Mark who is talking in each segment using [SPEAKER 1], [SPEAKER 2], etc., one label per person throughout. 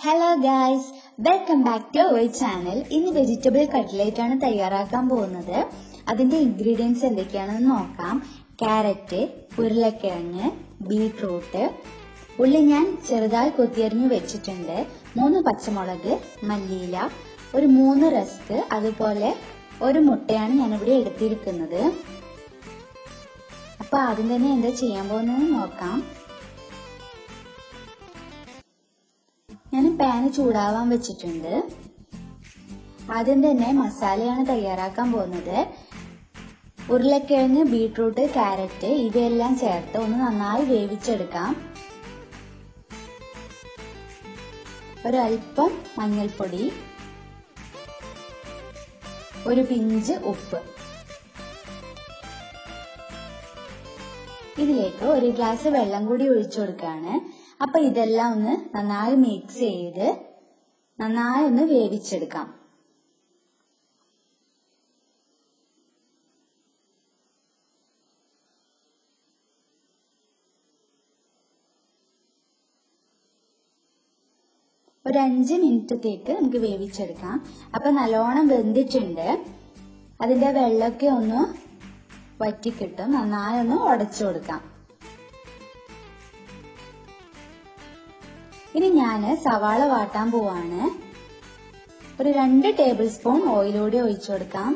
[SPEAKER 1] hello guys welcome back to our channel ഇന്ന് vegetable cutlet ആണ് തയ്യാറാക്കാൻ പോകുന്നത് അതിന്റെ ഇൻഗ്രീഡിയൻസ് എന്തൊക്കെയാണെന്ന് നോക്കാം ക്യാരറ്റ് ഉരുളക്കിഴങ്ങ് ബീട്രൂട്ട് ഉള്ളി ഞാൻ ചെറുതായി കൊത്തിയരിഞ്ഞു വെച്ചിട്ടുണ്ട് മൂന്ന് പച്ചമുളക് മല്ലിയില ഒരു മൂന്ന് റസ്ക് അതുപോലെ ഒരു മുട്ടയാണ് ഞാനിവിടെ എടുത്തിരിക്കുന്നത് അപ്പൊ ആദ്യം തന്നെ എന്താ ചെയ്യാൻ പോകുന്നത് നോക്കാം ഞാൻ പാന് ചൂടാവാൻ വെച്ചിട്ടുണ്ട് ആദ്യം തന്നെ മസാലയാണ് തയ്യാറാക്കാൻ പോകുന്നത് ഉരുളക്കിഴങ്ങ് ബീട്രൂട്ട് ക്യാരറ്റ് ഇവയെല്ലാം ചേർത്ത് ഒന്ന് നന്നായി വേവിച്ചെടുക്കാം ഒരൽപ്പം മഞ്ഞൾപ്പൊടി ഒരു പിഞ്ച് ഉപ്പ് ഇതിലേക്ക് ഒരു ഗ്ലാസ് വെള്ളം കൂടി ഒഴിച്ചു കൊടുക്കുകയാണ് അപ്പൊ ഇതെല്ലാം ഒന്ന് നന്നായി മിക്സ് ചെയ്ത് നന്നായി ഒന്ന് വേവിച്ചെടുക്കാം ഒരു അഞ്ച് മിനിറ്റത്തേക്ക് നമുക്ക് വേവിച്ചെടുക്കാം അപ്പൊ നല്ലോണം വെന്തിട്ടുണ്ട് അതിന്റെ വെള്ളമൊക്കെ ഒന്ന് വറ്റിക്കിട്ടും നന്നായി ഒന്ന് ഉടച്ചു കൊടുക്കാം ഇനി ഞാൻ സവാള വാട്ടാൻ പോവാണ് ഒരു രണ്ട് ടേബിൾ സ്പൂൺ ഓയിലൂടെ ഒഴിച്ചു കൊടുക്കാം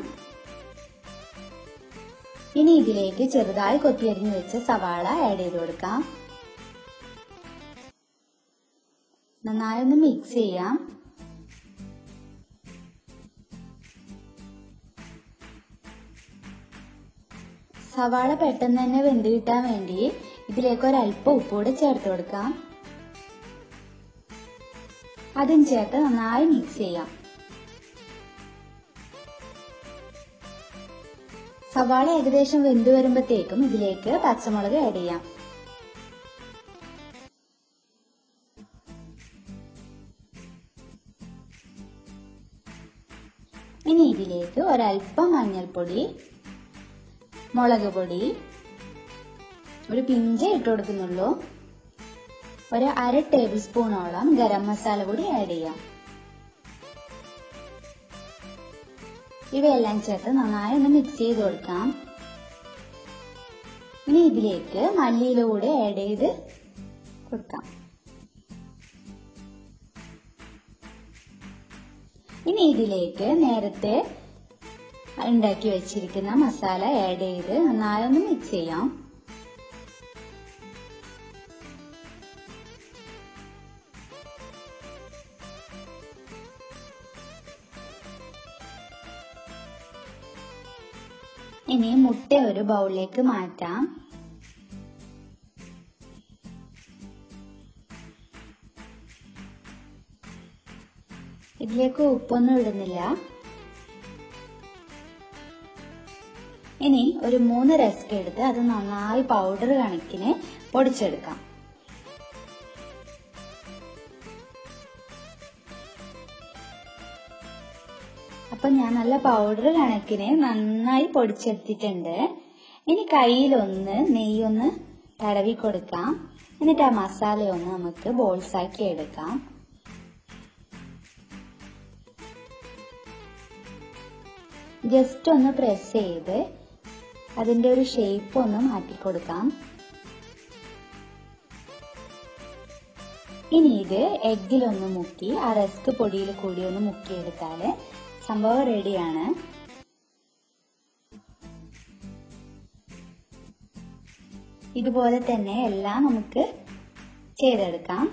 [SPEAKER 1] ഇനി ഇതിലേക്ക് ചെറുതായി കൊത്തിയരിഞ്ഞു വെച്ച സവാള ആഡ് ചെയ്ത് കൊടുക്കാം നന്നായി ഒന്ന് മിക്സ് ചെയ്യാം സവാള പെട്ടെന്ന് തന്നെ വെന്ത് കിട്ടാൻ വേണ്ടി ഇതിലേക്ക് ഒരല്പം ഉപ്പൂടെ ചേർത്ത് കൊടുക്കാം അതും ചേർത്ത് നന്നായി മിക്സ് ചെയ്യാം സവാള ഏകദേശം വെന്ത് വരുമ്പോഴത്തേക്കും ഇതിലേക്ക് പച്ചമുളക് ആഡ് ചെയ്യാം ഇനി ഇതിലേക്ക് ഒരല്പം മഞ്ഞൾപ്പൊടി മുളക് പൊടി ഒരു പിഞ്ച് ഇട്ട് കൊടുക്കുന്നുള്ളൂ ഒരു അര ടേബിൾ സ്പൂണോളം ഗരം മസാല കൂടി ആഡ് ചെയ്യാം ഇവയെല്ലാം ചേർത്ത് നന്നായി ഒന്ന് മിക്സ് ചെയ്ത് കൊടുക്കാം ഇനി ഇതിലേക്ക് മല്ലിയില കൂടി ആഡ് ചെയ്ത് കൊടുക്കാം ഇനി ഇതിലേക്ക് നേരത്തെ ഉണ്ടാക്കി വെച്ചിരിക്കുന്ന മസാല ആഡ് ചെയ്ത് നന്നായി ഒന്ന് മിക്സ് ചെയ്യാം ഇനി മുട്ട ഒരു ബൗളിലേക്ക് മാറ്റാം ഇതിലേക്ക് ഉപ്പൊന്നും ഇടുന്നില്ല ഇനി ഒരു മൂന്ന് റസ്ക് എടുത്ത് അത് നന്നായി പൗഡർ കണക്കിന് പൊടിച്ചെടുക്കാം അപ്പൊ ഞാൻ നല്ല പൗഡർ കണക്കിന് നന്നായി പൊടിച്ചെടുത്തിട്ടുണ്ട് ഇനി കയ്യിലൊന്ന് നെയ്യൊന്ന് തടവി കൊടുക്കാം എന്നിട്ട് ആ മസാലയൊന്ന് നമുക്ക് ബോൾസ് ആക്കി എടുക്കാം ജസ്റ്റ് ഒന്ന് പ്രസ് ചെയ്ത് അതിന്റെ ഒരു ഷേപ്പ് ഒന്ന് മാറ്റി കൊടുക്കാം ഇനി ഇത് എഗ്ഗിലൊന്ന് മുക്കി ആ റസ്ക് പൊടിയിൽ കൂടി ഒന്ന് മുക്കിയെടുത്താല് സംഭവം റെഡിയാണ് ഇതുപോലെ തന്നെ എല്ലാം നമുക്ക് ചെയ്തെടുക്കാം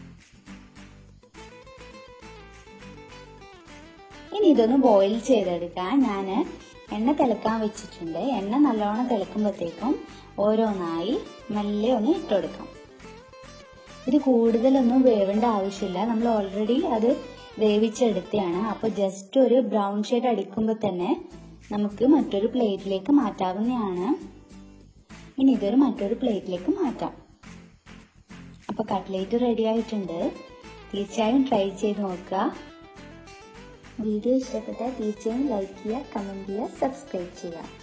[SPEAKER 1] ഇനി ഇതൊന്ന് ബോയിൽ ചെയ്തെടുക്കാൻ ഞാൻ എണ്ണ തിളക്കാൻ വെച്ചിട്ടുണ്ട് എണ്ണ നല്ലോണം തിളക്കുമ്പോഴത്തേക്കും ഓരോന്നായി മെല്ലെ ഒന്ന് ഇട്ടുകൊടുക്കാം ഇത് കൂടുതലൊന്നും വേവേണ്ട ആവശ്യമില്ല നമ്മൾ ഓൾറെഡി അത് വേവിച്ചെടുത്തതാണ് അപ്പൊ ജസ്റ്റ് ഒരു ബ്രൗൺ ഷെയ്ഡ് അടിക്കുമ്പോൾ തന്നെ നമുക്ക് മറ്റൊരു പ്ലേറ്റിലേക്ക് മാറ്റാവുന്നതാണ് ഇനി ഇതൊരു മറ്റൊരു പ്ലേറ്റിലേക്ക് മാറ്റാം അപ്പൊ കട്ട്ലേറ്റ് റെഡി ആയിട്ടുണ്ട് തീർച്ചയായും ട്രൈ ചെയ്ത് നോക്കുക വീഡിയോ ഇഷ്ടപ്പെട്ടാൽ തീർച്ചയായും ലൈക്ക് ചെയ്യുക കമന്റ് ചെയ്യുക സബ്സ്ക്രൈബ് ചെയ്യുക